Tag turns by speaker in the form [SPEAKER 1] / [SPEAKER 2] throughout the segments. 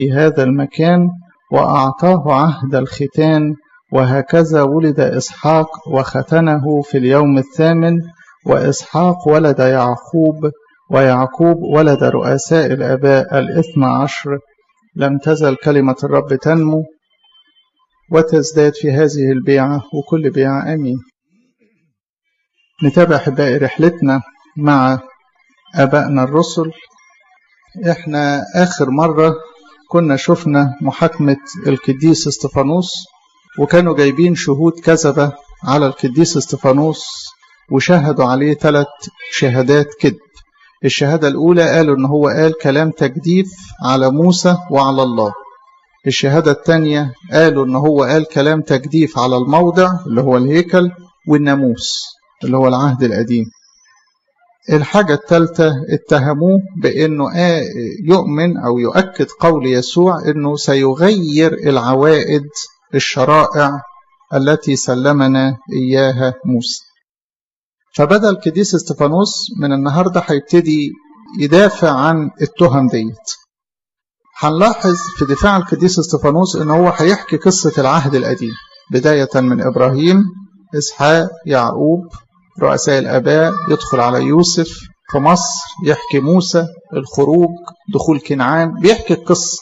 [SPEAKER 1] في هذا المكان وأعطاه عهد الختان وهكذا ولد إسحاق وختنه في اليوم الثامن وإسحاق ولد يعقوب ويعقوب ولد رؤساء الآباء الإثنى عشر لم تزل كلمة الرب تنمو وتزداد في هذه البيعة وكل بيعة أمين نتابع أحبائي رحلتنا مع أبائنا الرسل إحنا آخر مرة كنا شفنا محاكمة القديس استفانوس وكانوا جايبين شهود كذبة على القديس استفانوس وشهدوا عليه ثلاث شهادات كذب الشهادة الأولى قالوا إن هو قال كلام تجديف على موسى وعلى الله الشهادة الثانية قالوا إن هو قال كلام تجديف على الموضع اللي هو الهيكل والناموس اللي هو العهد القديم الحاجة الثالثة اتهموه بأنه يؤمن أو يؤكد قول يسوع أنه سيغير العوائد الشرائع التي سلمنا إياها موسى فبدأ القديس استفانوس من النهاردة هيبتدي يدافع عن التهم ديت هنلاحظ في دفاع القديس استفانوس ان هو هيحكي قصة العهد القديم بداية من إبراهيم إسحاق يعقوب رؤساء الآباء يدخل على يوسف في مصر يحكي موسى الخروج دخول كنعان بيحكي القصة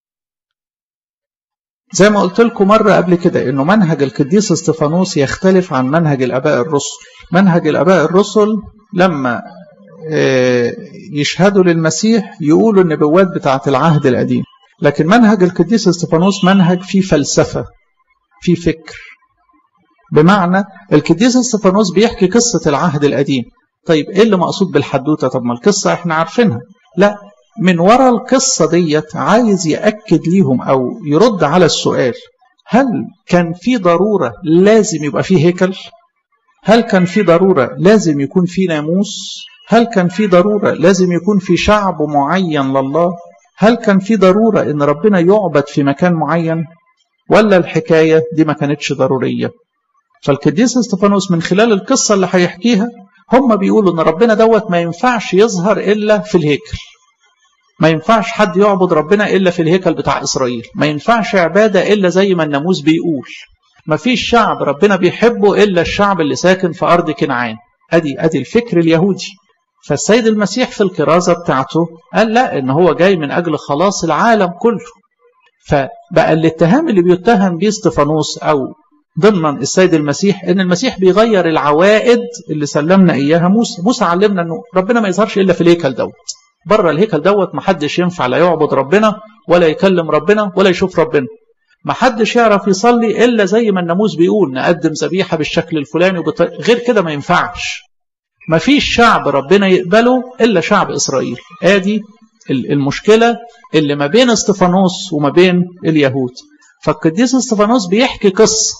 [SPEAKER 1] زي ما قلت لكم مرة قبل كده انه منهج القديس استفانوس يختلف عن منهج الاباء الرسل منهج الاباء الرسل لما يشهدوا للمسيح يقولوا النبوات بتاعة العهد القديم لكن منهج القديس استفانوس منهج فيه فلسفة فيه فكر بمعنى القديس استفانوس بيحكي قصة العهد القديم طيب ايه اللي مقصود بالحدوتة طب ما القصة احنا عارفينها لا من ورا القصة ديت عايز يأكد ليهم أو يرد على السؤال هل كان في ضرورة لازم يبقى فيه هيكل هل كان في ضرورة لازم يكون في ناموس هل كان في ضرورة لازم يكون في شعب معين لله هل كان في ضرورة ان ربنا يعبد في مكان معين ولا الحكاية دي ما كانتش ضرورية فالقديس استفانوس من خلال القصة اللي هيحكيها هم بيقولوا ان ربنا دوت ما ينفعش يظهر الا في الهيكل ما ينفعش حد يعبد ربنا الا في الهيكل بتاع اسرائيل ما ينفعش عباده الا زي ما الناموس بيقول ما فيش شعب ربنا بيحبه الا الشعب اللي ساكن في ارض كنعان ادي ادي الفكر اليهودي فالسيد المسيح في الكرازه بتاعته قال لا ان هو جاي من اجل خلاص العالم كله فبقى الاتهام اللي بيتهم بيه استفانوس او ضمن السيد المسيح ان المسيح بيغير العوائد اللي سلمنا اياها موسى موسى علمنا انه ربنا ما يظهرش الا في الهيكل دوت بره الهيكل دوت محدش ينفع لا يعبد ربنا ولا يكلم ربنا ولا يشوف ربنا محدش يعرف يصلي الا زي ما الناموس بيقول نقدم ذبيحه بالشكل الفلاني وبط... غير كده ما ينفعش ما فيش شعب ربنا يقبله الا شعب اسرائيل ادي المشكله اللي ما بين استفانوس وما بين اليهود فالقديس استفانوس بيحكي قصه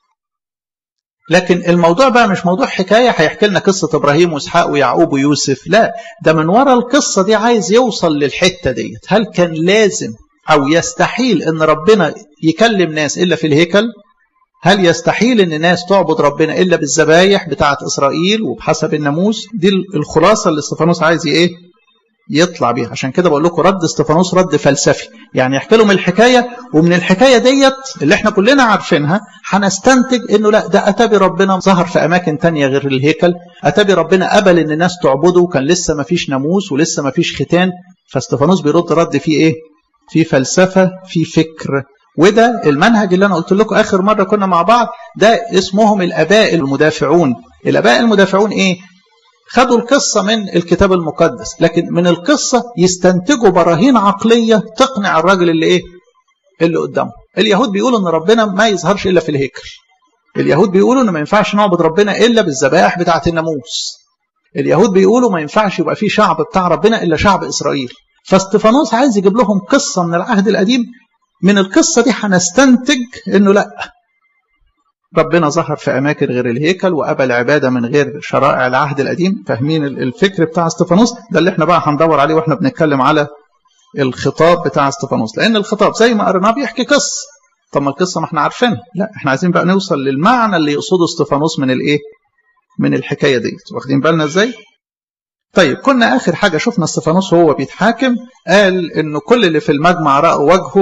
[SPEAKER 1] لكن الموضوع بقى مش موضوع حكايه هيحكي لنا قصه ابراهيم واسحاق ويعقوب ويوسف لا ده من ورا القصه دي عايز يوصل للحته ديت هل كان لازم او يستحيل ان ربنا يكلم ناس الا في الهيكل هل يستحيل ان ناس تعبد ربنا الا بالذبايح بتاعه اسرائيل وبحسب الناموس دي الخلاصه اللي استفانوس عايز ايه يطلع بيها عشان كده بقول لكم رد استفانوس رد فلسفي يعني يحكي لهم الحكايه ومن الحكايه ديت اللي احنا كلنا عارفينها هنستنتج انه لا ده اتى ربنا ظهر في اماكن تانية غير الهيكل اتى ربنا قبل ان الناس تعبده وكان لسه ما فيش ناموس ولسه ما فيش ختان فاستفانوس بيرد رد فيه ايه في فلسفه في فكر وده المنهج اللي انا قلت لكم اخر مره كنا مع بعض ده اسمهم الاباء المدافعون الاباء المدافعون ايه خدوا القصة من الكتاب المقدس لكن من القصة يستنتجوا براهين عقلية تقنع الراجل اللي ايه اللي قدامه اليهود بيقولوا ان ربنا ما يظهرش الا في الهيكل اليهود بيقولوا ان ما ينفعش نعبد ربنا الا بالذبائح بتاعه الناموس اليهود بيقولوا ما ينفعش يبقى في شعب بتاع ربنا الا شعب اسرائيل فاستفانوس عايز يجيب لهم قصة من العهد القديم من القصة دي هنستنتج انه لا ربنا ظهر في أماكن غير الهيكل وقبل عبادة من غير شرائع العهد القديم فاهمين الفكر بتاع استفانوس ده اللي احنا بقى هندور عليه واحنا بنتكلم على الخطاب بتاع استفانوس لأن الخطاب زي ما قريناه بيحكي قصة طب ما القصة ما احنا عارفينها لا احنا عايزين بقى نوصل للمعنى اللي يقصده استفانوس من الايه من الحكاية ديت واخدين بالنا ازاي طيب كنا آخر حاجة شفنا استفانوس وهو بيتحاكم قال إنه كل اللي في المجمع رأوا وجهه